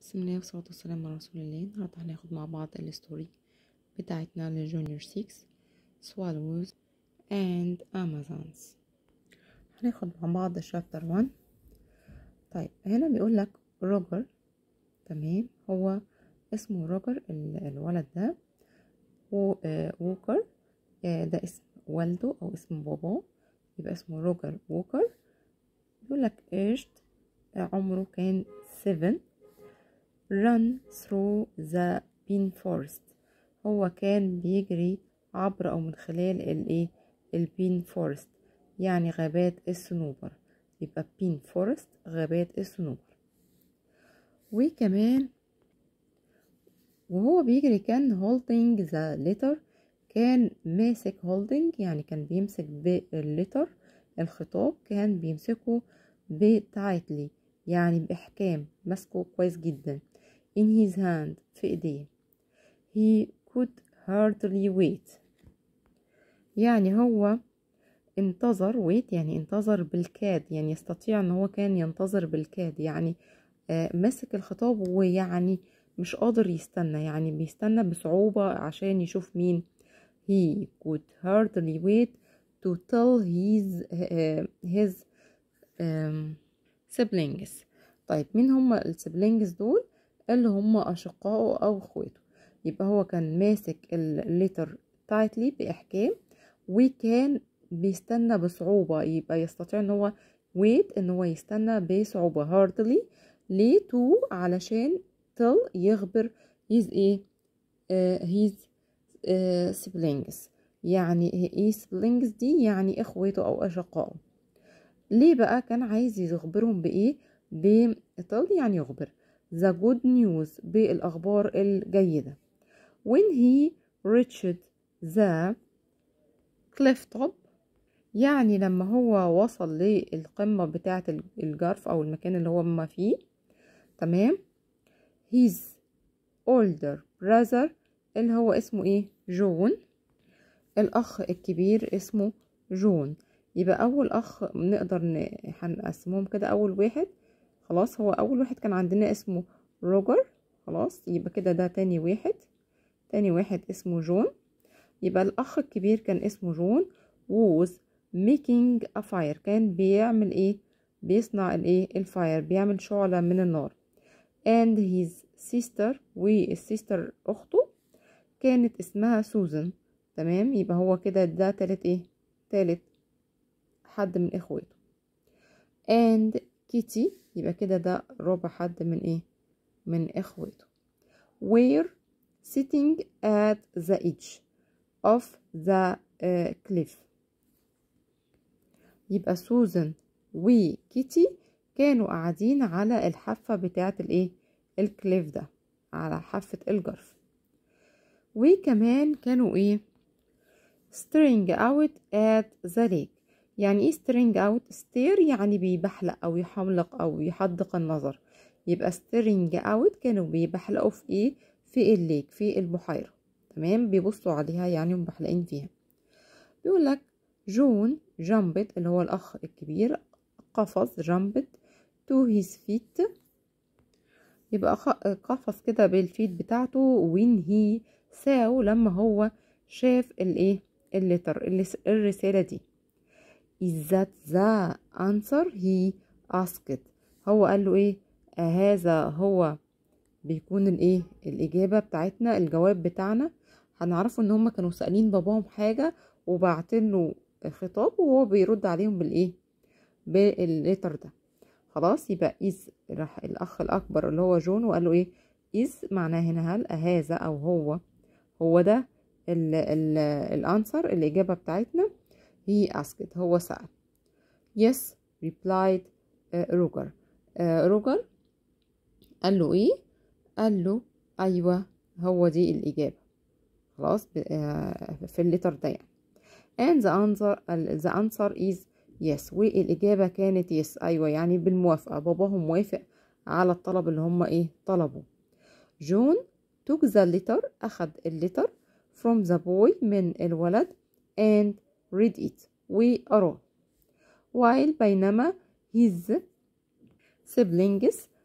بسم الله والصلاة والسلام على رسول الله النهاردة هناخد مع بعض الستوري بتاعتنا لجونيور 6 swallows and amazons هناخد مع بعض شابتر 1 طيب هنا بيقول لك روجر تمام هو اسمه روجر ال- الولد ده و آه، ووكر آه، ده اسم والده او اسم باباه يبقى اسمه روجر ووكر بيقول لك aged آه، عمره كان 7 run through the pine forest هو كان بيجري عبر أو من خلال الايه البين فورست يعني غابات الصنوبر يبقى بين فورست غابات الصنوبر وكمان وهو بيجري كان holding the letter كان ماسك holding يعني كان بيمسك بالليتر الخطاب كان بيمسكه بتايتلي يعني بإحكام ماسكه كويس جدا in his hand في ايديه he could hardly wait يعني هو انتظر wait يعني انتظر بالكاد يعني يستطيع ان هو كان ينتظر بالكاد يعني آه مسك الخطاب ويعني مش قادر يستنى يعني بيستنى بصعوبة عشان يشوف مين he could hardly wait to tell his uh, his um, siblings طيب مين هم السبلينجز دول اللي هم أشقائه أو إخواته يبقى هو كان ماسك الليتر تايتلي بإحكام وكان بيستنى بصعوبة يبقى يستطيع ان هو wait ان هو يستنى بصعوبة hardly ليه to علشان till يخبر his ايه uh, his uh, siblings يعني ايه siblings دي يعني اخواته او اشقائه ليه بقى كان عايز يخبرهم بايه بتل يعني يخبر the good news بالأخبار الجيدة when he reached the cliff top يعني لما هو وصل للقمة بتاعة الجرف أو المكان اللي هو ما فيه تمام his older brother اللي هو اسمه ايه جون الأخ الكبير اسمه جون يبقى أول أخ نقدر هنقسمهم كده أول واحد خلاص هو اول واحد كان عندنا اسمه روجر خلاص يبقى كده ده تاني واحد تاني واحد اسمه جون يبقى الاخ الكبير كان اسمه جون was making a fire كان بيعمل ايه بيصنع الايه الفاير بيعمل شعلة من النار and his sister والسيستر اخته كانت اسمها سوزان تمام يبقى هو كده ده تالت ايه تالت حد من اخواته and كيتي يبقى كده ده ربع حد من ايه من اخواته were sitting at the edge of the uh, cliff يبقى سوزان وكيتي كانوا قاعدين على الحافة بتاعة الايه الكليف ده على حافة الجرف وكمان كانوا ايه staring out at the lake يعني ايه سترينج اوت ستير يعني بيبحلق او يحملق او يحدق النظر يبقى ستيرنج اوت كانوا بيبحلقوا في ايه في الليك في البحيرة تمام بيبصوا عليها يعني مبحلقين فيها بيقول لك جون جامبت اللي هو الاخ الكبير قفز جامبت تو هيز فيت يبقى قفز كده بالفيت بتاعته وين هي ساو لما هو شاف الايه الليتر الرسالة دي is that the answer he asked هو قال له ايه هذا هو بيكون الايه الاجابه بتاعتنا الجواب بتاعنا هنعرفه ان هم كانوا سالين باباهم حاجه وبعتين له خطاب وهو بيرد عليهم بالايه بالليتر ده خلاص يبقى is راح الاخ الاكبر اللي هو جون وقال له ايه is معناه هنا هل هذا او هو هو ده الانسر الاجابه بتاعتنا he asked هو سأل yes replied uh, روجر uh, روجر قال له ايه قال له ايوه هو دي الاجابه خلاص uh, في الليتر ده يعني and the answer the answer is yes والاجابه كانت yes ايوه يعني بالموافقه باباهم موافق على الطلب اللي هم ايه طلبوا جون took the letter اخد الليتر from the boy من الولد and read it وأراه while بينما his siblings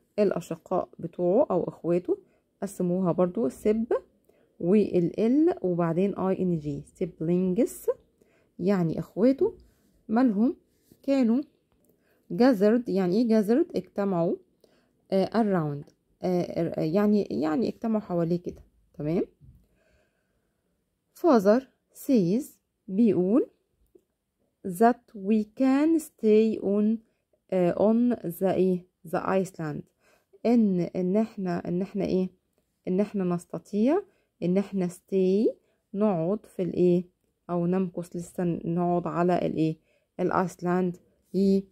الأشقاء بتوعه أو إخواته قسموها برضو سب والال وبعدين اي ان جي siblings يعني إخواته مالهم كانوا gathered يعني ايه gathered اجتمعوا uh, around uh, يعني يعني اجتمعوا حواليه كده تمام father says بيقول that we can stay on uh, on the ايه the Iceland ان ان احنا ان احنا ايه ان احنا نستطيع ان احنا stay نقعد في الايه او نمكث لسه نقعد على الايه الايسلاند ي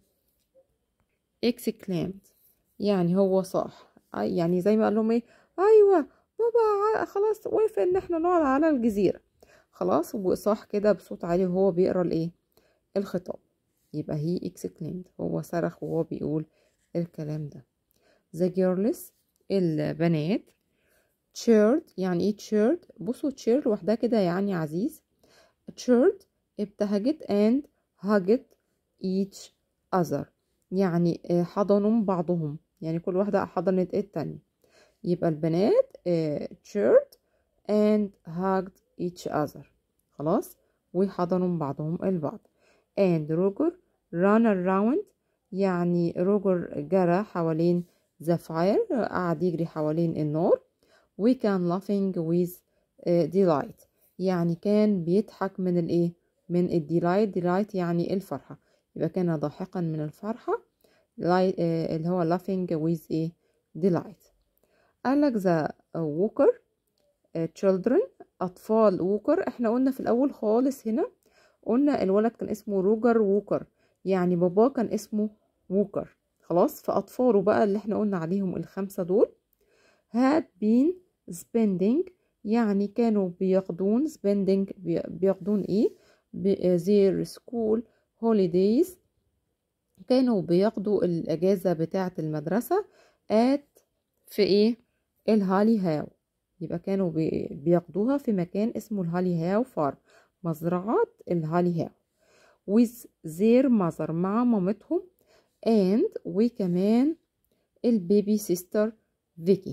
exclaimed يعني هو صح يعني زي ما قال لهم ايه ايوه بابا خلاص وافق ان احنا نقعد على الجزيره خلاص وصاح كده بصوت عالي وهو بيقرا الايه الخطاب يبقى هي exclaimed هو صرخ وهو بيقول الكلام ده the girls البنات cheered يعني ايه cheered بصوا cheer لوحدها كده يعني عزيز cheered ابتهجت and hugged each other يعني حضنوا بعضهم يعني كل واحدة حضنت التانية يبقى البنات cheered and hugged each other خلاص وحضنوا بعضهم البعض and روجر run around يعني روجر جرى حوالين the fire قعد يجري حوالين النار we can laughing with uh, delight يعني كان بيضحك من الايه من الديلايت ديلايت يعني الفرحة يبقى كان ضاحكا من الفرحة اللي هو laughing with a delight قالك the walker children أطفال ووكر احنا قلنا في الأول خالص هنا قلنا الولد كان اسمه روجر ووكر يعني باباه كان اسمه ووكر خلاص فأطفاله بقى اللي احنا قلنا عليهم الخمسة دول had been spending يعني كانوا بيقضون spending بيقضون ايه their school holidays كانوا بيقضوا الأجازة بتاعة المدرسة at في ايه الهالي هاو يبقى كانوا بيقضوها في مكان اسمه الهالي هاو فارم مزرعة الهالي هاو with their mother مع مامتهم and وكمان البيبي سيستر فيكي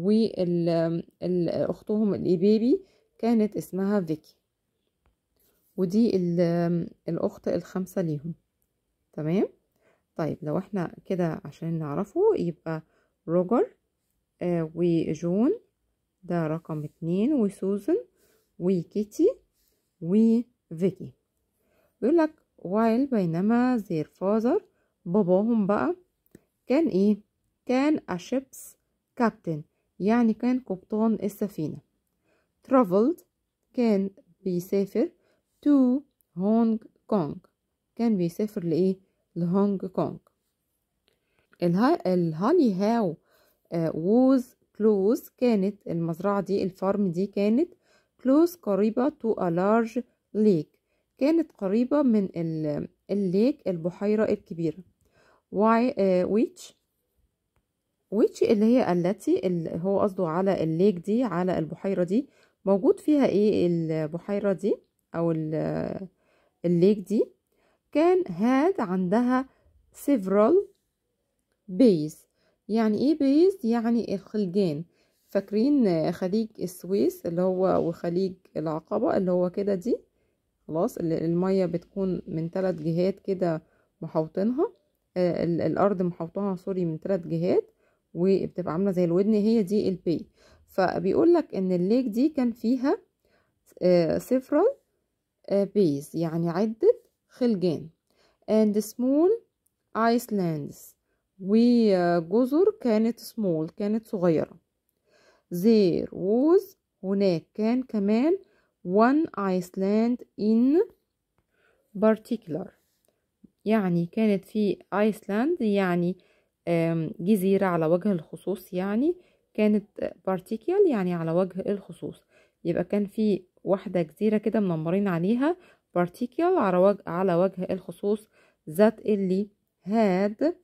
واختهم البيبي كانت اسمها فيكي ودي الاخت الخامسه ليهم تمام طيب لو احنا كده عشان نعرفه يبقى روجر آه وجون ده رقم اتنين وسوزن وكيتي وفيكي بيقول لك while بينما their father باباهم بقى كان ايه كان a ship's captain يعني كان قبطان السفينة traveled كان بيسافر to هونج كونج كان بيسافر لإيه لهونج كونج الهالي هاو was close كانت المزرعة دي الفارم دي كانت close قريبة to a large lake كانت قريبة من الليك البحيرة الكبيرة why uh, which which اللي هي التي اللي هو قصده على الليك دي على البحيرة دي موجود فيها ايه البحيرة دي او الليك دي كان هاد عندها several bays يعني ايه bays يعني الخلجان فاكرين خليج السويس اللي هو وخليج العقبة اللي هو كده دي خلاص المية بتكون من ثلاث جهات كده محوطينها الارض محوطاها سوري من ثلاث جهات وبتبقى عامله زي الودن هي دي البي فبيقول لك ان الليك دي كان فيها several بيز يعني عدة خلجان and small islands وجزر كانت small كانت صغيرة there was هناك كان كمان one island in particular يعني كانت في ايسلاند يعني جزيرة على وجه الخصوص يعني كانت بارتيكيال يعني على وجه الخصوص يبقى كان في واحدة جزيرة كده منمرين عليها بارتيكيال على وجه على وجه الخصوص ذات اللي had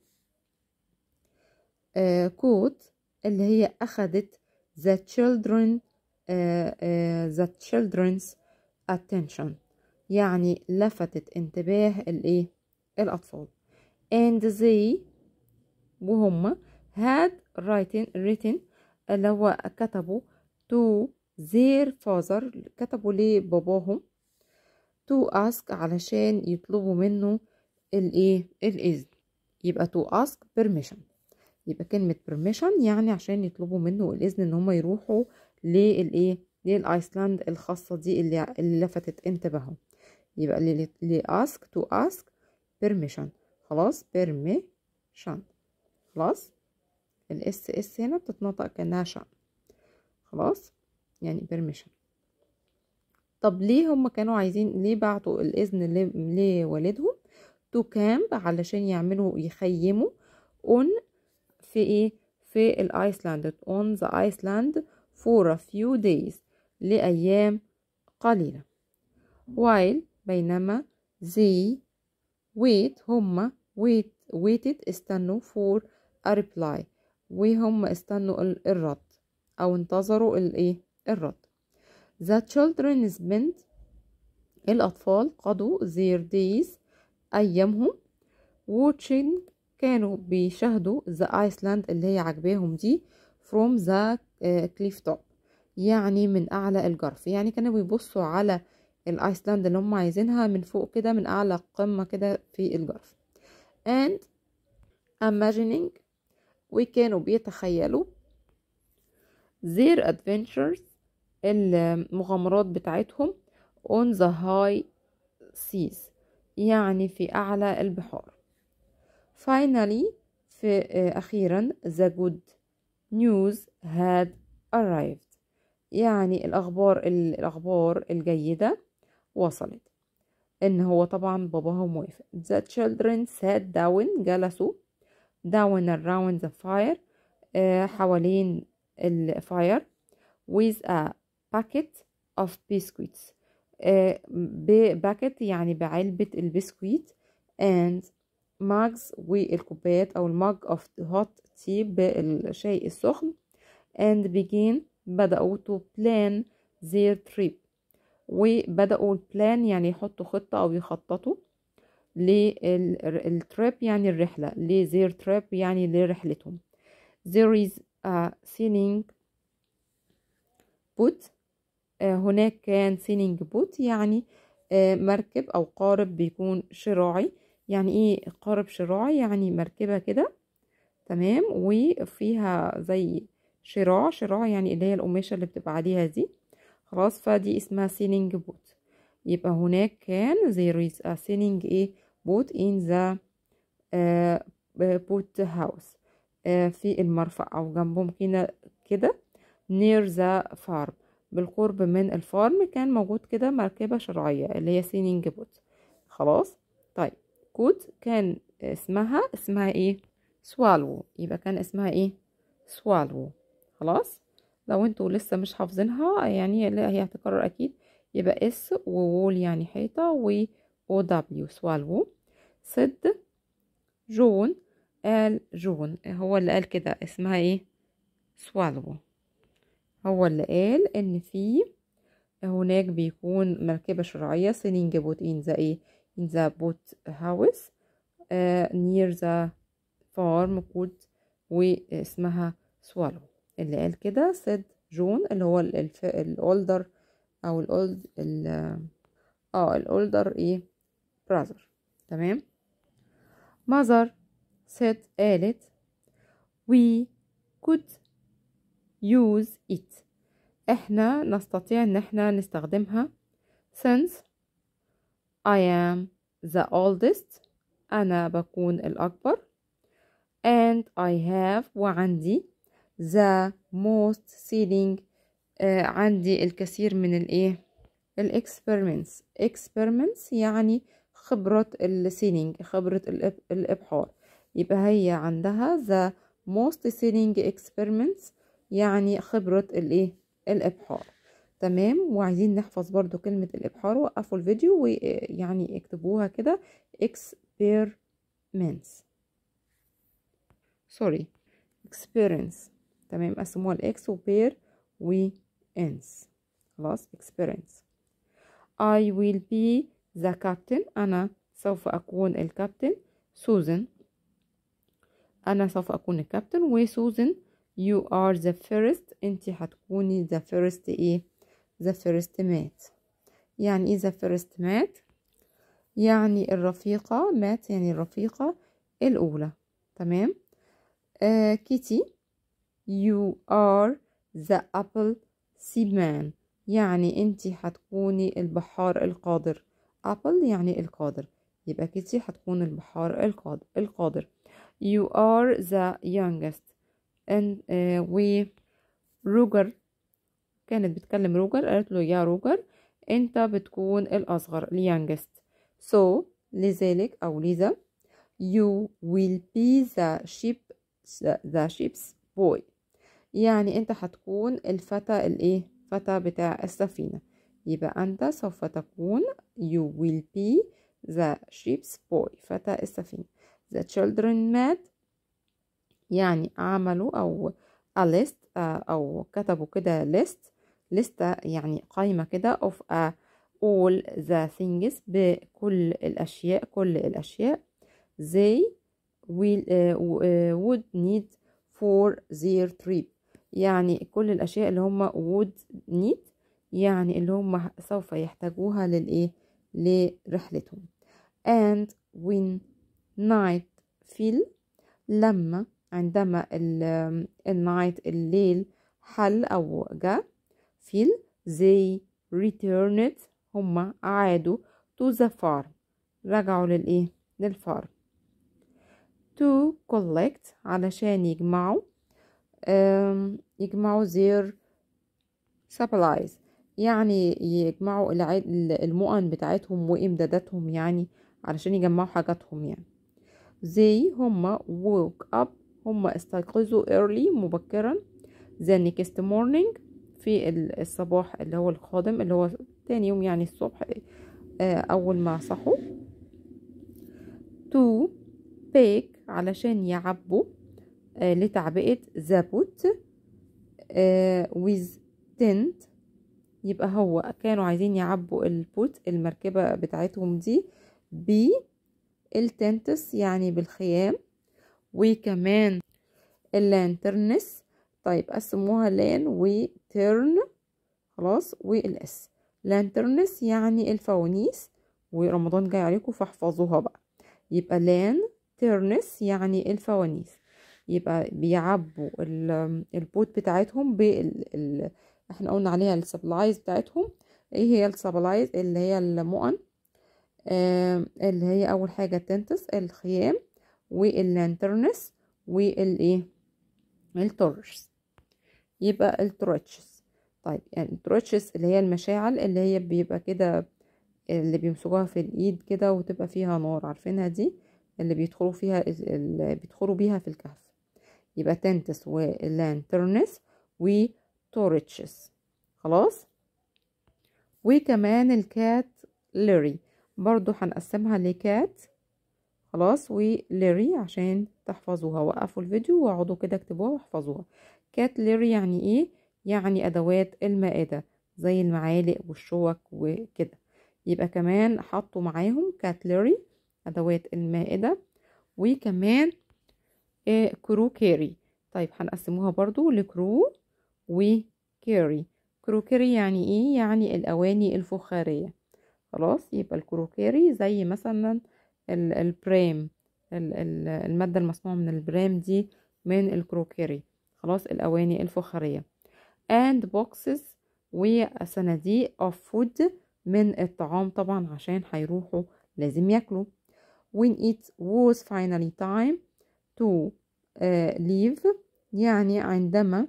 كوت اللي هي أخدت the children uh, uh, the children's attention يعني لفتت انتباه الايه الأطفال and they وهم had written written اللي هو كتبوا to their father كتبوا لباباهم to ask علشان يطلبوا منه الايه الاذن يبقى to ask permission يبقى كلمة permission يعني عشان يطلبوا منه الإذن إن هم يروحوا للإيه للأيسلاند الخاصة دي اللي, اللي لفتت انتباههم يبقى اللي, اللي ask to ask permission خلاص permission خلاص الاس اس هنا بتتنطق كأنها شان خلاص يعني permission طب ليه هم كانوا عايزين ليه بعتوا الإذن لوالدهم تو كامب علشان يعملوا يخيموا اون في ايه في الايسلاند اون ذا ايسلاند for a few days لأيام قليلة while بينما they wait هم wait waited استنوا for a reply وهم استنوا الرد أو انتظروا الايه الرد the children spent الأطفال قضوا their days أيامهم watching كانوا بيشاهدوا the Iceland اللي هي عجباهم دي from the cliff top يعني من أعلى الجرف يعني كانوا بيبصوا على الأيسلاند اللي هم عايزينها من فوق كده من أعلى قمة كده في الجرف and imagining وكانوا بيتخيلوا their adventures المغامرات بتاعتهم on the high seas يعني في أعلى البحار finally في أخيرا the good news had arrived يعني الأخبار الأخبار الجيدة وصلت إن هو طبعا باباهم موافق the children sat down جلسوا down around the fire حوالين الفاير with a packet of biscuits بباكت يعني بعلبة البسكويت and mugs والكوبايات أو المج of hot tea بالشاي السخن and begin بدأوا to plan their trip وبدأوا البلان يعني يحطوا خطة أو يخططوا للتريب يعني الرحلة ل their trip يعني لرحلتهم there is a sailing boat هناك كان سينينج بوت يعني مركب أو قارب بيكون شراعي يعني ايه قارب شراعي يعني مركبة كده تمام وفيها زي شراع شراع يعني اللي هي القماشة اللي بتبقى عليها دي خلاص فدي اسمها سينينج بوت يبقى هناك كان there is a sailing ايه boat in the uh, boat house uh, في المرفأ أو جنبهم كده كده near the farm بالقرب من الفارم كان موجود كده مركبة شرعية اللي هي سينينج بوت خلاص طيب كود كان اسمها اسمها ايه سوالو يبقى كان اسمها ايه سوالو خلاص لو انتوا لسه مش حافظينها يعني لا هي هتكرر اكيد يبقى اس وول يعني حيطة و او دبليو سوالو سد جون قال جون هو اللي قال كده اسمها ايه سوالو هو اللي قال ان في هناك بيكون مركبة شرعية سينينج بوت ان ذا ايه in the boat house uh, near the farm called واسمها swallow اللي قال كده said جون اللي هو الأولدر أو الأولد اه الأولدر ايه brother تمام mother said قالت we could use it احنا نستطيع ان احنا نستخدمها since I am the oldest أنا بكون الأكبر and I have وعندي the most sealing آه عندي الكثير من الايه الاكسبيرمنتس experiments يعني خبرة السيلينج خبرة الإبحار يبقى هي عندها the most sealing experiments يعني خبرة الايه الإبحار تمام وعايزين نحفظ برضو كلمة الإبحار وقفوا الفيديو ويعني اكتبوها كده experiments سوري experience تمام قسموها الإكس وبير وإنس خلاص experience I will be the captain أنا سوف أكون الكابتن سوزن أنا سوف أكون الكابتن وسوزن you are the first انت هتكوني the first ايه the first مات يعني ايه the first مات يعني الرفيقة مات يعني الرفيقة الأولى تمام آه كيتي you are the apple seaman يعني انت هتكوني البحار القادر apple يعني القادر يبقى كيتي هتكون البحار القادر القادر you are the youngest and uh, و روجر كانت بتكلم روجر قالت له يا روجر انت بتكون الاصغر اليانجست so لذلك او لذا you will be the ship the ship's boy يعني انت هتكون الفتى الايه فتى بتاع السفينة يبقى انت سوف تكون you will be the ship's boy فتى السفينة the children mad يعني عملوا او a list او كتبوا كده list لستة يعني قائمة كده of a all the things بكل الأشياء كل الأشياء they will uh, would need for their trip يعني كل الأشياء اللي هم would need يعني اللي هم سوف يحتاجوها للإيه لرحلتهم and when night fell لما عندما النايت الليل حل أو جاء fell they returned هم عادوا to the farm رجعوا للإيه للفارم to collect علشان يجمعوا يجمعوا their supplies يعني يجمعوا المؤن بتاعتهم وإمداداتهم يعني علشان يجمعوا حاجاتهم يعني they هم woke up هم استيقظوا early مبكرا the next morning في الصباح اللي هو القادم اللي هو تاني يوم يعني الصبح أول ما صحوا to bake علشان يعبوا لتعبئة زابوت with tent يبقى هو كانوا عايزين يعبوا البوت المركبة بتاعتهم دي بالتنتس يعني بالخيام وكمان اللانترنس طيب قسموها لان وترن خلاص والاس لانترنس يعني الفوانيس ورمضان جاي عليكم فاحفظوها بقى يبقى لان ترنس يعني الفوانيس يبقى بيعبوا البوت بتاعتهم بال احنا قلنا عليها السبلايز بتاعتهم ايه هي السبلايز اللي هي المؤن آه اللي هي اول حاجه التنتس الخيام واللانترنس والايه التورش يبقى التروتشز طيب يعني التروتشز اللي هي المشاعل اللي هي بيبقى كده اللي بيمسكوها في الايد كده وتبقى فيها نار عارفينها دي اللي بيدخلوا فيها اللي بيدخلوا بيها في الكهف يبقى تنتس ولانترنس وتورتشز خلاص وكمان الكات ليري برضو هنقسمها لكات خلاص وليري عشان تحفظوها وقفوا الفيديو واقعدوا كده اكتبوها واحفظوها كات ليري يعني ايه يعني ادوات المائدة زي المعالق والشوك وكده يبقى كمان حطوا معاهم كاتلري ادوات المائدة وكمان إيه كرو كيري طيب هنقسموها برضو لكرو وكيري كرو كيري يعني ايه يعني الاواني الفخارية خلاص يبقى الكروكيري زي مثلا البريم المادة المصنوعة من البريم دي من الكروكيري خلاص الأواني الفخارية and boxes وصناديق of food من الطعام طبعا عشان هيروحوا لازم ياكلوا when it was finally time to uh, leave يعني عندما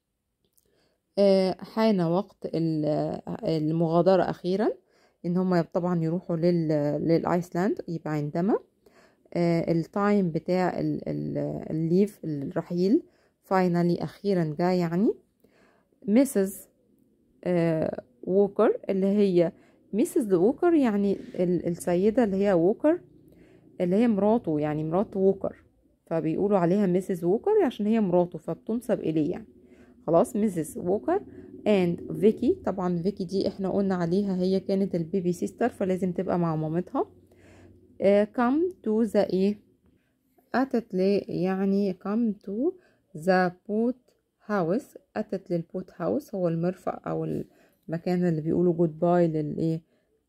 uh, حان وقت المغادرة أخيرا ان هم طبعا يروحوا لل للايسلاند يبقى عندما آه التايم بتاع الليف الرحيل فاينالي اخيرا جاء يعني ميسز آه ووكر اللي هي ميسز ووكر يعني السيدة اللي هي ووكر اللي هي مراته يعني مرات ووكر فبيقولوا عليها ميسز ووكر عشان هي مراته فبتنسب اليه يعني خلاص ميسز ووكر and فيكي طبعا فيكي دي احنا قلنا عليها هي كانت البيبي سيستر فلازم تبقى مع مامتها uh, come to the ايه اتت لي يعني come to the boat house أتت للبوت هاوس هو المرفأ أو المكان اللي بيقولوا جود باي للإيه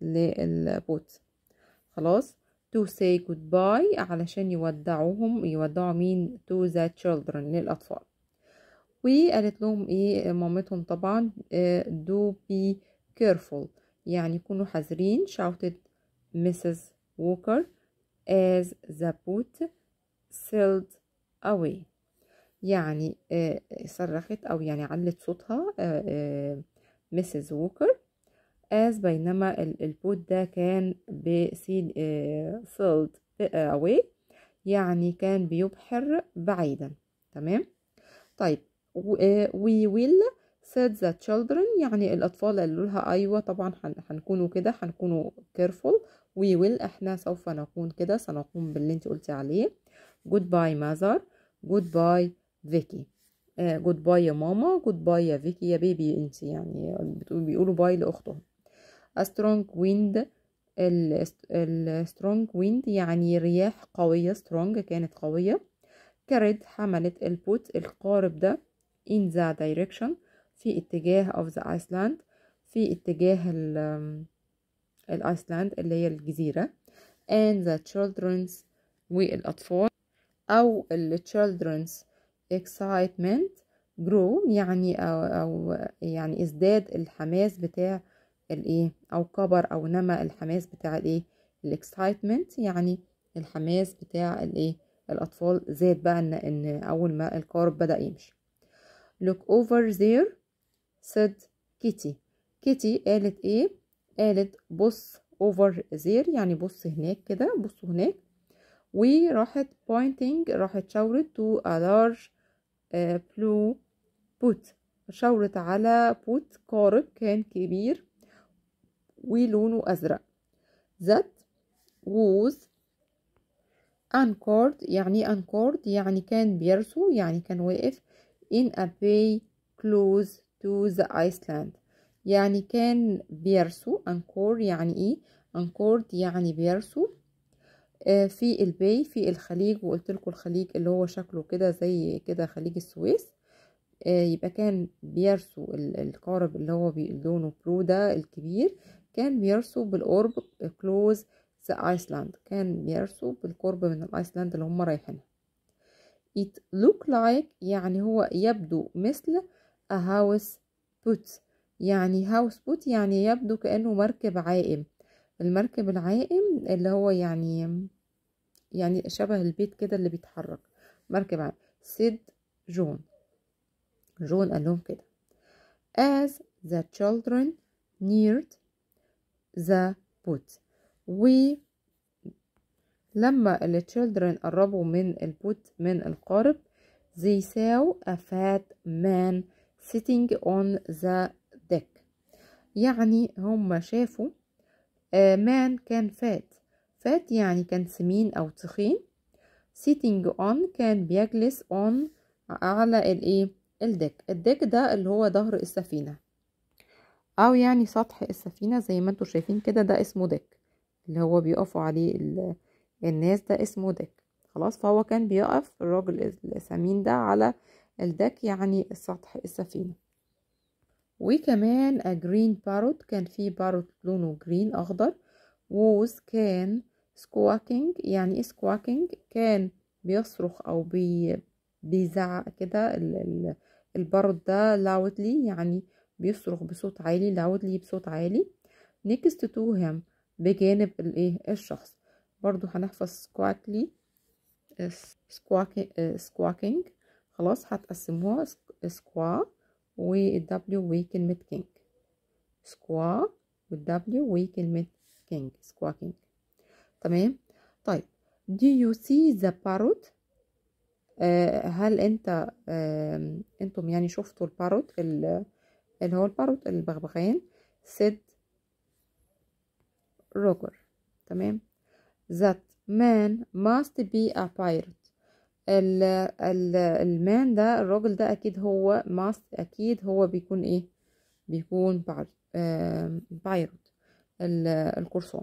للبوت خلاص to say goodbye علشان يودعوهم يودعوا مين to the children للأطفال وقالت لهم ايه مامتهم طبعا do be careful يعني يكونوا حذرين shouted Mrs. Walker as the boat sailed away يعني آه صرخت أو يعني علت صوتها مسز ووكر as بينما البوت ده كان بسيل sailed away يعني كان بيبحر بعيدا تمام طيب we will said the children يعني الأطفال قالوا لها أيوة طبعا هنكونوا كده هنكونوا careful we will احنا سوف نكون كده سنقوم باللي انت قلتي عليه goodbye mother goodbye فيكي جود باي يا ماما جود باي يا فيكي يا بيبي انت يعني بيقولوا باي لاختهم a strong wind السترونج ويند يعني رياح قوية strong كانت قوية كارد حملت البوت القارب ده in the direction في اتجاه of the Iceland في اتجاه الأيسلاند اللي هي الجزيرة and the children's والأطفال أو ال children's excitement grow يعني أو, أو يعني ازداد الحماس بتاع الايه أو كبر أو نما الحماس بتاع الايه الاكسايتمنت يعني الحماس بتاع الايه الأطفال زاد بقى إن, إن أول ما القارب بدأ يمشي look over there said كيتي كيتي قالت ايه قالت بص over there يعني بص هناك كده بصوا هناك وراحت pointing راحت شاورت to a large uh, blue boot شاورت على بوت قارب كان كبير ولونه أزرق that was anchored يعني anchored يعني كان بيرسو يعني كان واقف in a bay close to the Iceland يعني كان بيرسو أنكور يعني إيه أنكورد يعني بيرسو آه في الباي في الخليج وقلت لكم الخليج اللي هو شكله كده زي كده خليج السويس آه يبقى كان بيرسو القارب اللي هو لونه برو ده الكبير كان بيرسو بالقرب كلوز ذا ايسلاند كان بيرسو بالقرب من الايسلاند اللي هم رايحينها it look like يعني هو يبدو مثل a house boat يعني هاوس بوت يعني يبدو كأنه مركب عائم المركب العائم اللي هو يعني يعني شبه البيت كده اللي بيتحرك مركب عائم سيد جون جون قال لهم كده as the children neared the boat و لما ال children قربوا من البوت من القارب they saw a fat man sitting on the deck يعني هم شافوا مان كان فات فات يعني كان سمين أو تخين sitting on كان بيجلس on على الايه الديك الديك ده اللي هو ظهر السفينة أو يعني سطح السفينة زي ما انتوا شايفين كده ده اسمه ديك اللي هو بيقفوا عليه الناس ده اسمه ديك خلاص فهو كان بيقف الراجل السمين ده على الدك يعني سطح السفينة وكمان a green parrot كان في باروت لونه جرين أخضر was كان squawking يعني ايه squawking كان بيصرخ أو بي بيزعق كده الباروت ده loudly يعني بيصرخ بصوت عالي loudly بصوت عالي next to him بجانب الايه الشخص برضو هنحفظ squawkly squawking خلاص هتقسموها squaw والدبليو وكلمة كينج سكوا والدبليو وكلمة كينج سكواكينج تمام طيب do you see the parrot آه هل انت آه انتم يعني شفتوا الباروت اللي هو الباروت البغبغان said روجر تمام that man must be a pirate ال ال المان ده الراجل ده اكيد هو ماست اكيد هو بيكون ايه بيكون بايروت القرصان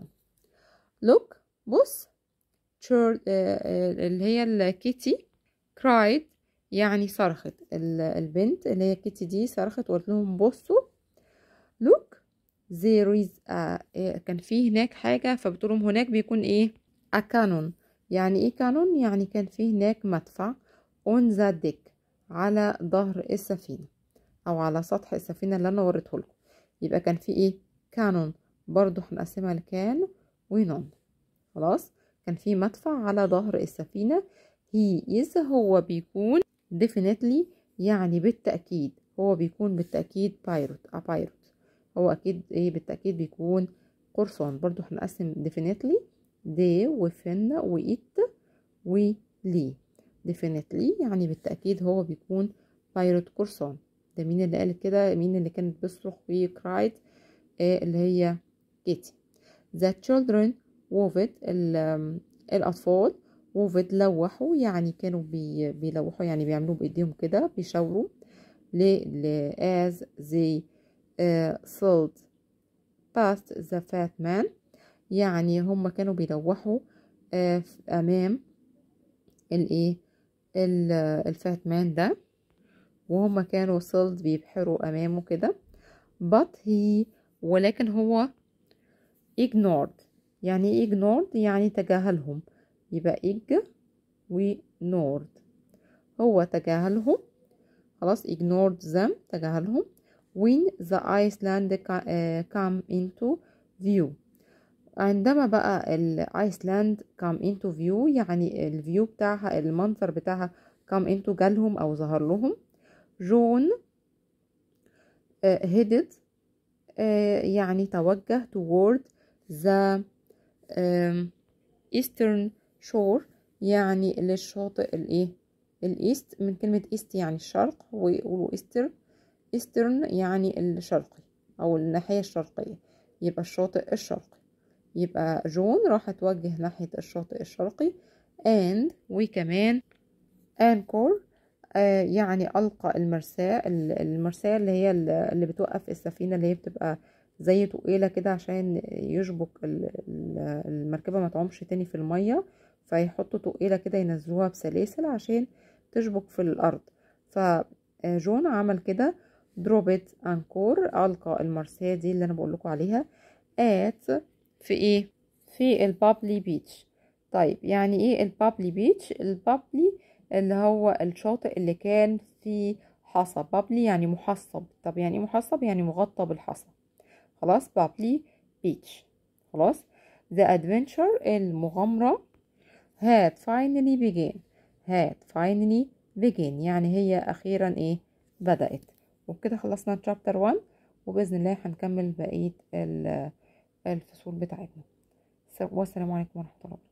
look بص اللي هي الكيتي cried يعني صرخت البنت اللي هي كيتي دي صرخت وقالت لهم بصوا look there is a كان في هناك حاجة فبتقولهم هناك بيكون ايه a cannon يعني ايه كانون يعني كان في هناك مدفع on the deck على ظهر السفينة او على سطح السفينة اللي انا وريته لكم يبقى كان في ايه كانون برضو هنقسمها لكان ونون خلاص كان في مدفع على ظهر السفينة he is هو بيكون definitely يعني بالتأكيد هو بيكون بالتأكيد بايروت a pirate هو أكيد إيه بالتأكيد بيكون قرصان برضو هنقسم definitely they وفن وإت ولي definitely يعني بالتأكيد هو بيكون بايروت قرصان ده مين اللي قالت كده مين اللي كانت بتصرخ وكرايد آه اللي هي كيتي the children ووفد الأطفال ووفد لوحوا يعني كانوا بي بيلوحوا يعني بيعملوا بإيديهم كده بيشاوروا ل ل as they uh, sold past the fat man يعني هم كانوا بيلوحوا uh, أمام الإيه الفات مان ده وهم كانوا sold بيبحروا أمامه كده but he ولكن هو ignored يعني ايه ignored يعني تجاهلهم يبقى ig ignored هو تجاهلهم خلاص ignored them تجاهلهم when the Iceland come into view عندما بقى الايسلاند come into view يعني الفيو بتاعها المنظر بتاعها come into جالهم او ظهر لهم جون uh, headed uh, يعني توجه toward the eastern shore يعني للشاطئ الايه الايست من كلمة ايست يعني الشرق ويقولوا ايستر ايسترن يعني الشرقي او الناحية الشرقية يبقى الشاطئ الشرقي يبقى جون راح توجه ناحية الشاطئ الشرقي and وكمان anchor آه يعني ألقى المرساة المرساة اللي هي اللي بتوقف السفينة اللي هي بتبقى زي تقيلة كده عشان يشبك المركبة ما تعومش تاني في المية فيحطوا تقيلة كده ينزلوها بسلاسل عشان تشبك في الأرض فجون عمل كده دروبت أنكور ألقى المرساة دي اللي أنا بقولكوا عليها at في إيه؟ في البابلي بيتش طيب يعني إيه البابلي بيتش؟ البابلي اللي هو الشاطئ اللي كان فيه حصى بابلي يعني محصب طب يعني محصب يعني مغطى بالحصى خلاص بابلي بيتش خلاص the adventure المغامرة had finally begun had finally begun يعني هي أخيرا إيه بدأت وبكده خلصنا chapter 1 وبإذن الله هنكمل بقية الفصول بتاعتنا والسلام عليكم ورحمة الله